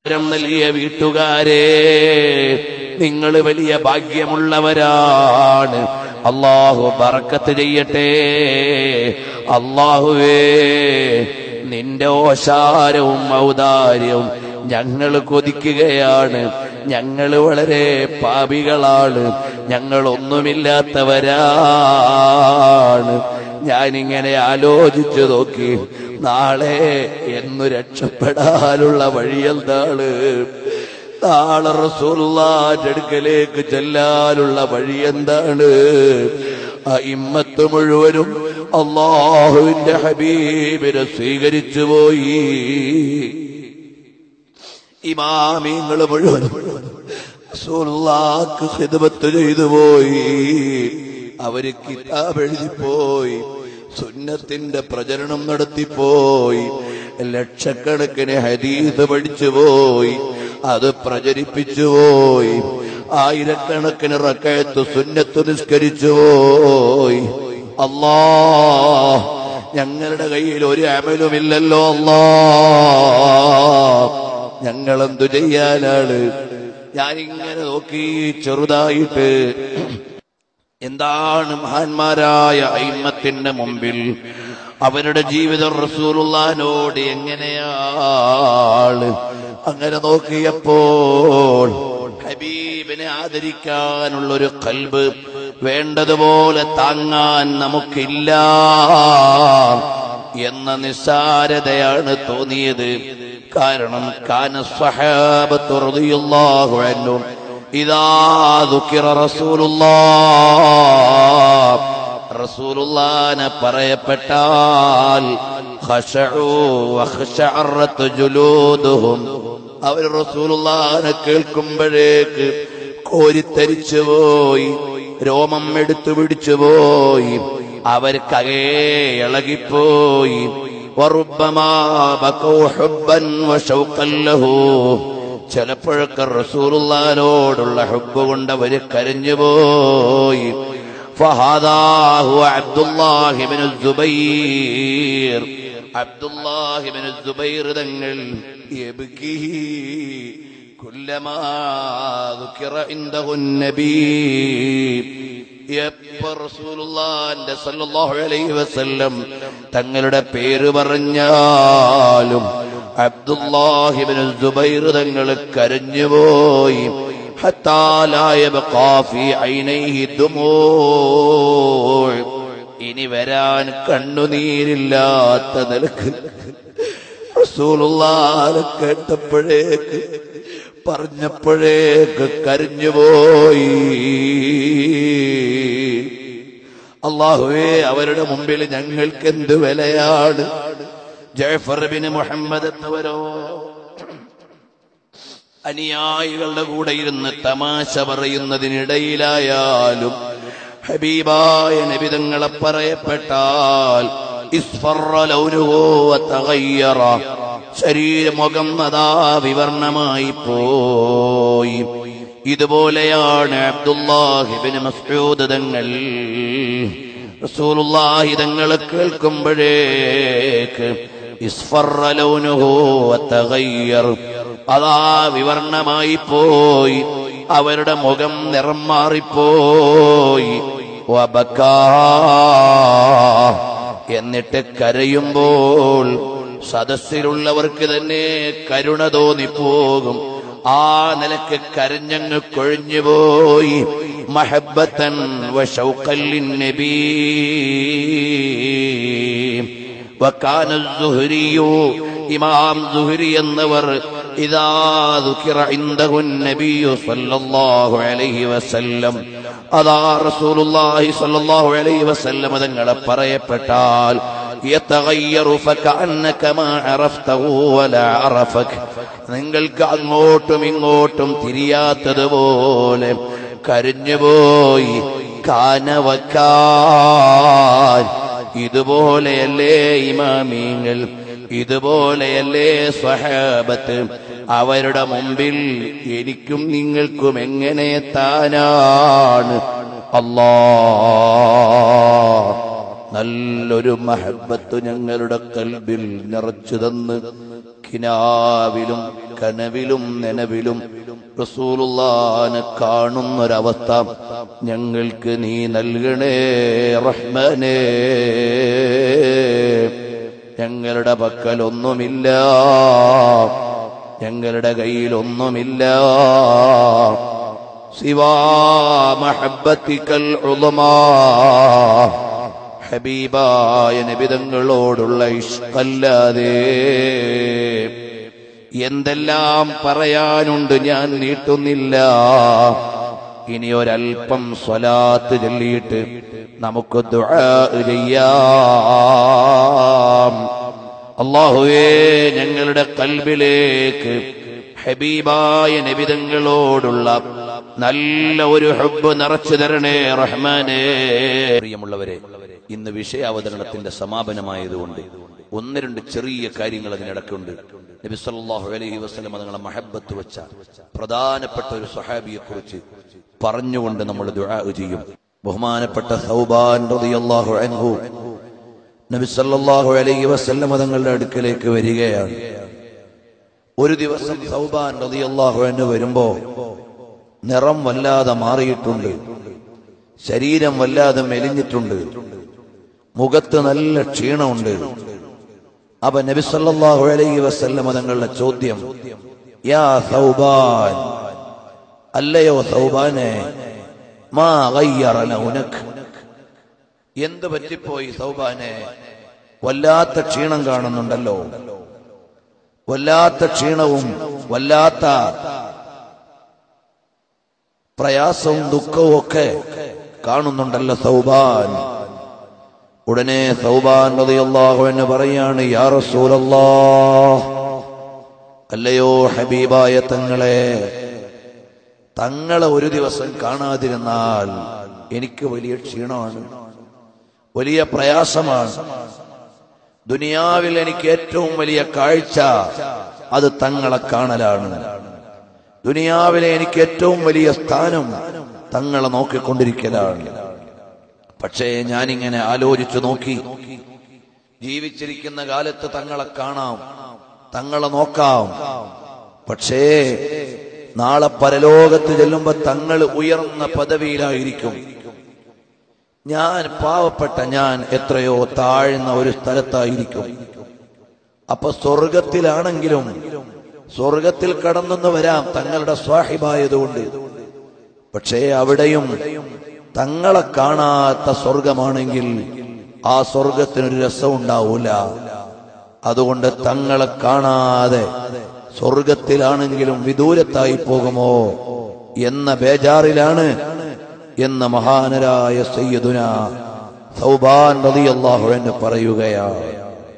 അവസരം നൽകിയ വീട്ടുകാരെ നിങ്ങൾ വലിയ ഭാഗ്യമുള്ളവരാണ് അള്ളാഹു ബറക്കത്ത് ചെയ്യട്ടെ അള്ളാഹുവേ നിന്റെ ഓശാരവും ഔദാര്യവും ഞങ്ങൾ കൊതിക്കുകയാണ് ഞങ്ങൾ വളരെ പാപികളാണ് ഞങ്ങൾ ഒന്നുമില്ലാത്തവരാണ് ഞാനിങ്ങനെ ആലോചിച്ചു നോക്കി നാളെ എന്നു രക്ഷപ്പെടാനുള്ള വഴി എന്താണ് നാളെ റസൂലുള്ളാന്റെ അടുക്കലേക്ക് ചെല്ലാനുള്ള വഴി എന്താണ് ആ ഇമ്മത്ത് മുഴുവനും അള്ളാഹുവിന്റെ ഹബീബിനെ സ്വീകരിച്ചു പോയി ഇമാമിങ്ങൾ മുഴുവനും റസൂലുള്ളാക്ക് ഖിദ്മത്ത് ചെയ്തു പോയി അവര് കിതാബ് എഴുതിപ്പോയി സുന്നത്തിന്റെ പ്രചരണം നടത്തിപ്പോയി ലക്ഷക്കണക്കിന് ഹദീസ് പഠിച്ചു പോയി അത് പ്രചരിപ്പിച്ചു പോയി ആയിരക്കണക്കിന് റക്കയത്ത് സുന്നത്ത് നിസ്കരിച്ചു പോയി അല്ലാ ഞങ്ങളുടെ കയ്യിൽ ഒരു അമലുമില്ലല്ലോ അല്ലാ ഞങ്ങൾ എന്തു ചെയ്യാനാണ് ഞാനിങ്ങനെ നോക്കി ചെറുതായിട്ട് എന്താണ് മഹാന്മാരായ അയിമത്തിന്റെ മുമ്പിൽ അവരുടെ ജീവിതം റസൂലുള്ളാനോട് എങ്ങനെയാണ് അങ്ങനെ നോക്കിയപ്പോൾ ഹബീബിനെ ആദരിക്കാനുള്ള ഒരു കൽബ് വേണ്ടതുപോലെ താങ്ങാൻ നമുക്കില്ല എന്ന നിസ്സാരതയാണ് തോന്നിയത് കാരണം കാന സ്വഹാബത്ത് റളിയല്ലാഹു അൻഹും ഇദാ ദുക്കിറ റസൂലുള്ളാഹ് റസൂലുള്ളാനെ പറയപ്പെട്ടാൽ ഖശഉ വഖശഅറത്ത് ജുലൂദുഹും അവർ റസൂലുള്ളാനെ കേൾക്കുമ്പോഴേക്ക് കോരിത്തരിച്ചു പോയി രോമം എടുത്തു പിടിച്ചു പോയി അവർക്കകേ ഇളകിപ്പോയി വറുബ്ബമാ ബകൗ ഹുബ്ബൻ വശൗഖൻ ലഹു ചിലപ്പോഴൊക്കെ റസൂലുള്ളാനോടുള്ള ഹുബ്ബ് കൊണ്ട് അവര് കരഞ്ഞുപോയി فهذا هو عبد الله بن الزبير عبد الله بن الزبير തങ്ങൾ يبكي كلما ذكر عنده النبي എപ്പ റസൂലുള്ളാന്റെ സല്ലല്ലാഹു അലൈഹി വസല്ലം തങ്ങളുടെ പേര് പറഞ്ഞാലും അബ്ദുല്ലാഹിബ്നു സുബൈർ തങ്ങൾ കരഞ്ഞുപോയി حتى لا يبقى في عينيه دموع ഇനി വരാൻ കണ്ണുനീരില്ലാത്ത നിലക്ക് റസൂലുള്ളാനെ കേട്ടപ്പോഴേക്ക് പറഞ്ഞപ്പോഴേക്ക് കരഞ്ഞുപോയി അള്ളാഹുവേ അവരുടെ മുമ്പിൽ ഞങ്ങൾക്ക് എന്ത് വിലയാണ് ജയഫർ ബിൻ മുഹമ്മദ് എന്നവരോ അനുയായികളുടെ കൂടെ ഇരുന്ന് തമാശ പറയുന്നതിനിടയിലായാലും ഹബീബായ നബിതങ്ങളെ പറയപ്പെട്ടാൽ ഇസ്ഫറ ലൗനുഹു വതഗയ്യറ ശരീരമുഖം അതാ വിവർണമായി പോയി ഇതുപോലെയാണ് അബ്ദുല്ലാഹിബിന് മസ്ഊദ് തങ്ങൾ റസൂലുള്ളാഹി തങ്ങളെ കേൾക്കുമ്പോഴേക്ക് ഇസ്ഫറ ലൗനുഹു വതഗയ്യർ അതാ വിവർണമായി പോയി അവരുടെ മുഖം നിറം മാറിപ്പോയി വബക്കാ എന്നിട്ട് കരയുമ്പോൾ സദസ്സിലുള്ളവർക്ക് തന്നെ കരുണ തോന്നിപ്പോകും ആ നിലക്ക് കരഞ്ഞങ്ങ് കൊഴിഞ്ഞുപോയി മഹബത്തൻ വശൗക്കല്ലിൻ നബീ وكان الزهري إمام زهري النور إذا ذكر عنده النبي صلى الله عليه وسلم അതാ റസൂലുള്ളാഹി സ്വല്ലല്ലാഹു അലൈഹി വസല്ലം തങ്ങളെ പറയപ്പെട്ടാൽ യതഗയ്യറു ഫകഅന്നക മാ അറഫ്തഹു വലാ അറഫക നിങ്ങൾക്ക് അങ്ങോട്ടും ഇങ്ങോട്ടും തിരിയാത്തതുപോലെ കരഞ്ഞുപോയി കാനവക്കാൻ ഇതുപോലെയല്ലേ ഇമാമീങ്ങൾ ഇതുപോലെയല്ലേ സ്വഹാബത്ത് അവരുടെ മുമ്പിൽ എനിക്കും നിങ്ങൾക്കും എങ്ങനെ എത്താനാണ് അല്ലാ നല്ലൊരു മഹബത്ത് ഞങ്ങളുടെ കൽബിൽ നിറച്ചു തന്ന് കിനാവിലും കനവിലും നനവിലും റസൂലുള്ളാനെ കാണുന്നൊരവസ്ഥ ഞങ്ങൾക്ക് നീ നൽകണേ റഹ്മാനേ ഞങ്ങളുടെ പക്കൽ ഒന്നുമില്ല ഞങ്ങളുടെ കയ്യിൽ ഒന്നുമില്ല സിവാ മഹബത്തിക്കൽ ഉളമാ ഹബീബായ നബിതങ്ങളോടുള്ള ഇഷ്കല്ലാതെ എന്തെല്ലാം പറയാനുണ്ട് ഞാൻ നീട്ടുന്നില്ല ഇനി ഒരൽപ്പം സ്വലാത്ത് ചൊല്ലിയിട്ട് നമുക്ക് ദുആ ചെയ്യാം അള്ളാഹുവേ ഞങ്ങളുടെ കൽബിലേക്ക് ഹബീബായ നബിതങ്ങളോടുള്ള നല്ല ഒരു ഹബ്ബ് നിറച്ചു തരണേ റഹ്മാനേ പ്രിയമുള്ളവരെ ഇന്ന് വിഷയാവതരണത്തിന്റെ സമാപനമായതുകൊണ്ട് ഒന്ന് രണ്ട് ചെറിയ കാര്യങ്ങൾ അതിനിടക്കുണ്ട് നബി സല്ലല്ലാഹു അലൈഹി വസല്ലം തങ്ങളെ മഹബത്ത് വെച്ച പ്രധാനപ്പെട്ട ഒരു സ്വഹാബിയെ കുറിച്ച് പറഞ്ഞുകൊണ്ട് നമ്മൾ ദുആ ചെയ്യും ബഹുമാനപ്പെട്ട സൗബാൻ റളിയല്ലാഹു അൻഹു നബി സല്ലല്ലാഹു അലൈഹി വസല്ലം തങ്ങളുടെ അടുക്കലേക്ക് വരികയാണ് ഒരു ദിവസം സൗബാൻ റളിയല്ലാഹു അൻഹു വരുമ്പോ നിറം വല്ലാതെ മാറിയിട്ടുണ്ട് ശരീരം വല്ലാതെ മെലിഞ്ഞിട്ടുണ്ട് മുഖത്ത് നല്ല ക്ഷീണമുണ്ട് അപ്പൊ നബി സല്ലല്ലാഹു അലൈഹി വസല്ലം തങ്ങളുടെ ചോദ്യം യാ സൗബാൻ അല്ലയോ സൗബാനെ മാ ഗയ്യറ ലൗനക് എന്ത് പറ്റിപ്പോയി സൗബാനെ വല്ലാത്ത ക്ഷീണം കാണുന്നുണ്ടല്ലോ വല്ലാത്ത ക്ഷീണവും വല്ലാത്ത പ്രയാസവും ദുഃഖവും ഒക്കെ കാണുന്നുണ്ടല്ലോ സൗബാൻ ഉടനെ സൗബാൻ റളിയല്ലാഹു എന്ന് പറയാണ് യാ റസൂലല്ലാഹ് അല്ലയോ ഹബീബായ തങ്ങളെ തങ്ങളെ ഒരു ദിവസം കാണാതിരുന്നാൽ എനിക്ക് വലിയ ക്ഷീണമാണ് വലിയ പ്രയാസമാണ് ദുനിയാവിൽ എനിക്ക് ഏറ്റവും വലിയ കാഴ്ച അത് തങ്ങളെ കാണലാണ് ദുനിയാവിലെ എനിക്ക് ഏറ്റവും വലിയ സ്ഥാനം തങ്ങളെ നോക്കിക്കൊണ്ടിരിക്കലാണ് പക്ഷേ ഞാനിങ്ങനെ ആലോചിച്ചു നോക്കി ജീവിച്ചിരിക്കുന്ന കാലത്ത് തങ്ങളെ കാണാം തങ്ങളെ നോക്കാം പക്ഷേ നാളെ പരലോകത്ത് ചെല്ലുമ്പോ തങ്ങൾ ഉയർന്ന പദവിയിലായിരിക്കും ഞാൻ പാവപ്പെട്ട ഞാൻ എത്രയോ താഴ്ന്ന ഒരു സ്ഥലത്തായിരിക്കും അപ്പൊ സ്വർഗത്തിലാണെങ്കിലും സ്വർഗത്തിൽ കടന്നെന്ന് വരാം തങ്ങളുടെ സ്വാഹിബായതുകൊണ്ട് പക്ഷേ അവിടെയും തങ്ങളെ കാണാത്ത സ്വർഗമാണെങ്കിൽ ആ സ്വർഗത്തിനൊരു രസം ഉണ്ടാവൂല അതുകൊണ്ട് തങ്ങളെ കാണാതെ സ്വർഗത്തിലാണെങ്കിലും വിദൂരത്തായി പോകുമോ എന്ന ബേജാറിലാണ് എന്ന മഹാനരായ സയ്യദുന സൗബാൻ റളിയല്ലാഹു എന്ന് പറയുകയാണ്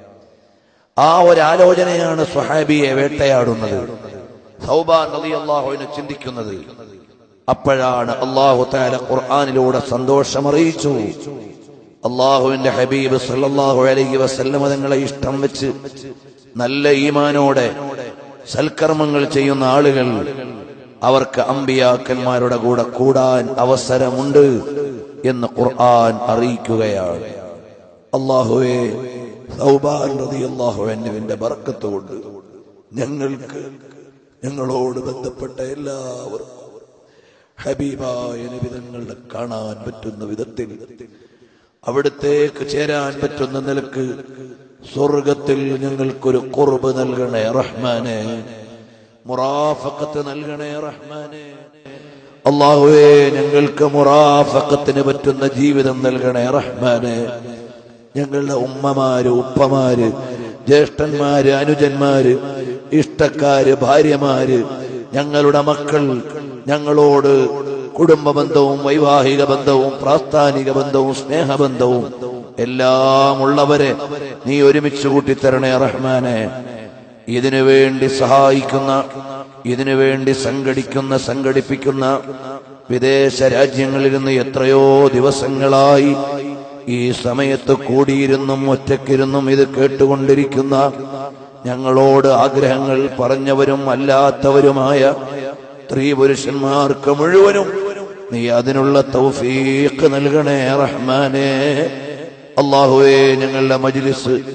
ആ ഒരു ആലോചനയാണ് സ്വഹാബിയെ വേട്ടയാടുന്നത് സൗബാൻ റളിയല്ലാഹുവിനെ ചിന്തിക്കുന്നത് അപ്പോഴാണ് അള്ളാഹു താല ഖുർആാനിലൂടെ സന്തോഷം അറിയിച്ചു അള്ളാഹുവിന്റെ ഹബീബ് സല്ലല്ലാഹു അലൈഹി വസല്ലമ തങ്ങളെ ഇഷ്ടം വെച്ച് നല്ല ഈമാനോടെ സൽക്കർമ്മങ്ങൾ ചെയ്യുന്ന ആളുകൾ അവർക്ക് അമ്പിയാക്കന്മാരുടെ കൂടെ കൂടാൻ അവസരമുണ്ട് എന്ന് ഖുർആൻ അറിയിക്കുകയാണ് അള്ളാഹുവേ സൗബാൻ റളിയല്ലാഹു അൻഹുവിന്റെ ബർക്കത്ത് കൊണ്ട് ഞങ്ങൾക്ക് ഞങ്ങളോട് ബന്ധപ്പെട്ട എല്ലാവർക്കും ഹബീബായ നിബിതങ്ങളെ കാണാൻ പറ്റുന്ന വിധത്തിൽ അവിടത്തേക്ക് ചേരാൻ പറ്റുന്ന നിലക്ക് സ്വർഗത്തിൽ ഞങ്ങൾക്കൊരു കുറവ് നൽകണേ റഹ്മാനെ മുറാഫക്കത്ത് നൽകണേ റഹ്മാനെ അള്ളാഹുവേ ഞങ്ങൾക്ക് മുറാഫക്കത്തിന് പറ്റുന്ന ജീവിതം നൽകണേ റഹ്മാനെ ഞങ്ങളുടെ ഉമ്മമാര് ഉപ്പമാര് ജ്യേഷ്ഠന്മാര് അനുജന്മാര് ഇഷ്ടക്കാര് ഭാര്യമാര് ഞങ്ങളുടെ മക്കൾ ഞങ്ങളോട് കുടുംബ ബന്ധവും വൈവാഹിക ബന്ധവും പ്രാസ്ഥാനിക ബന്ധവും സ്നേഹബന്ധവും എല്ലാം ഉള്ളവരെ നീ ഒരുമിച്ച് കൂട്ടിത്തരണേ റഹ്മാനെ ഇതിനു വേണ്ടി സഹായിക്കുന്ന ഇതിനു വേണ്ടി സംഘടിക്കുന്ന സംഘടിപ്പിക്കുന്ന വിദേശ രാജ്യങ്ങളിൽ നിന്ന് എത്രയോ ദിവസങ്ങളായി ഈ സമയത്ത് കൂടിയിരുന്നും ഒറ്റക്കിരുന്നും ഇത് കേട്ടുകൊണ്ടിരിക്കുന്ന ഞങ്ങളോട് ആഗ്രഹങ്ങൾ പറഞ്ഞവരും അല്ലാത്തവരുമായ സ്ത്രീ പുരുഷന്മാർക്ക് മുഴുവനും നീ അതിനുള്ള തൗഫീഖ് നൽകണേ റഹ്മാനെ അള്ളാഹുവേ ഞങ്ങളുടെ മജ്ലിസ്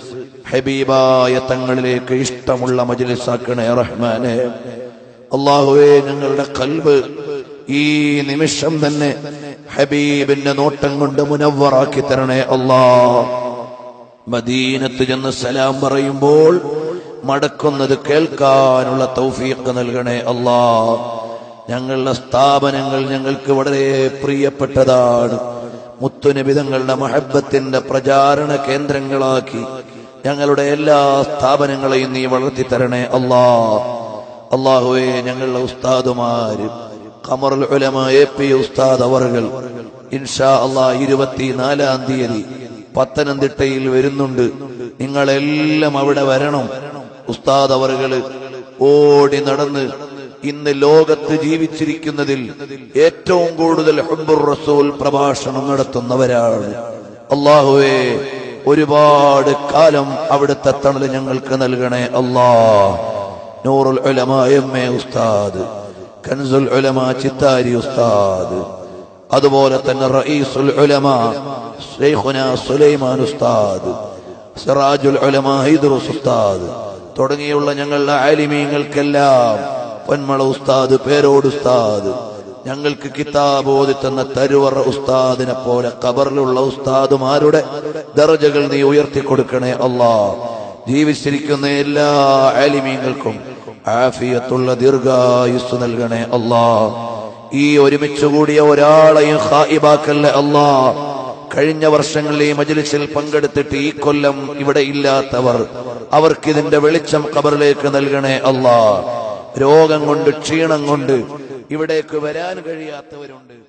ഹബീബായ തങ്ങളിലേക്ക് ഇഷ്ടമുള്ള മജ്ലിസാക്കണേ റഹ്മാനെ അള്ളാഹുവേ ഞങ്ങളുടെ കൽബ് ഈ നിമിഷം തന്നെ ഹബീബിന്റെ നോട്ടം കൊണ്ട് മുനവറാക്കി തരണേ അല്ലാ മദീനത്ത് ചെന്ന് സലാം പറയുമ്പോൾ മടക്കുന്നത് കേൾക്കാനുള്ള തൗഫീഖ് നൽകണേ അല്ലാ ഞങ്ങളുടെ സ്ഥാപനങ്ങൾ ഞങ്ങൾക്ക് വളരെ പ്രിയപ്പെട്ടതാണ് മുത്തുനിബിതങ്ങളുടെ മഹബത്തിന്റെ പ്രചാരണ കേന്ദ്രങ്ങളാക്കി ഞങ്ങളുടെ എല്ലാ സ്ഥാപനങ്ങളെയും നീ വളർത്തി തരണേ അല്ലാ അള്ളാഹുവെ ഞങ്ങളുടെ ഉസ്താദുമാര് ഖമറുൽ ഉലമ എ പി ഉസ്താദ് അവർകൾ ഇൻഷാ അള്ളാ ഇരുപത്തിനാലാം തീയതി പത്തനംതിട്ടയിൽ വരുന്നുണ്ട് നിങ്ങളെല്ലാം അവിടെ വരണം ഉസ്താദ് അവർകള് ഓടി നടന്ന് ഇന്ന് ലോകത്ത് ജീവിച്ചിരിക്കുന്നതിൽ ഏറ്റവും കൂടുതൽ ഹുബ്ബുർ റസൂൽ പ്രഭാഷണം നടത്തുന്നവരാണ് അള്ളാഹുവേ ഒരുപാട് കാലം അവിടുത്തെ തണൽ ഞങ്ങൾക്ക് നൽകണേ അല്ലാ നൂറുൽ ഉലമ എം എ ഉസ്താദ് കൻസുൽ ഉലമ ചിത്താരി ഉസ്താദ് അതുപോലെ തന്നെ റഈസുൽ ഉലമ ശൈഖുന സുലൈമാൻ ഉസ്താദ് സിറാജുൽ ഉലമ ഹൈദറുസ് ഉസ്താദ് തുടങ്ങിയുള്ള ഞങ്ങളുടെ ആലിമീങ്ങൾക്കെല്ലാം പൊന്മള ഉസ്താദ് പേരോട് ഉസ്താദ് ഞങ്ങൾക്ക് കിതാബ് ഓതി തന്ന തരുവറ ഉസ്താദിനെ പോലെ ഖബറിലുള്ള ഉസ്താദുമാരുടെ ദർജകൾ നീ ഉയർത്തി കൊടുക്കണേ അല്ലാ ജീവിച്ചിരിക്കുന്ന എല്ലാ ആലിമീങ്ങൾക്കും ആഫിയത്തുള്ള ദീർഘായുസ് നൽകണേ അല്ലാ ഈ ഒരുമിച്ച് കൂടിയ ഒരാളെയും ഹായിബാക്കല്ലേ അല്ലാ കഴിഞ്ഞ വർഷങ്ങളിൽ ഈ മജ്ലിസിൽ പങ്കെടുത്തിട്ട് ഈ കൊല്ലം ഇവിടെ ഇല്ലാത്തവർ അവർക്ക് ഇതിന്റെ വെളിച്ചം കബറിലേക്ക് നൽകണേ അല്ലാ രോഗം കൊണ്ട് ക്ഷീണം കൊണ്ട് ഇവിടേക്ക് വരാൻ കഴിയാത്തവരുണ്ട്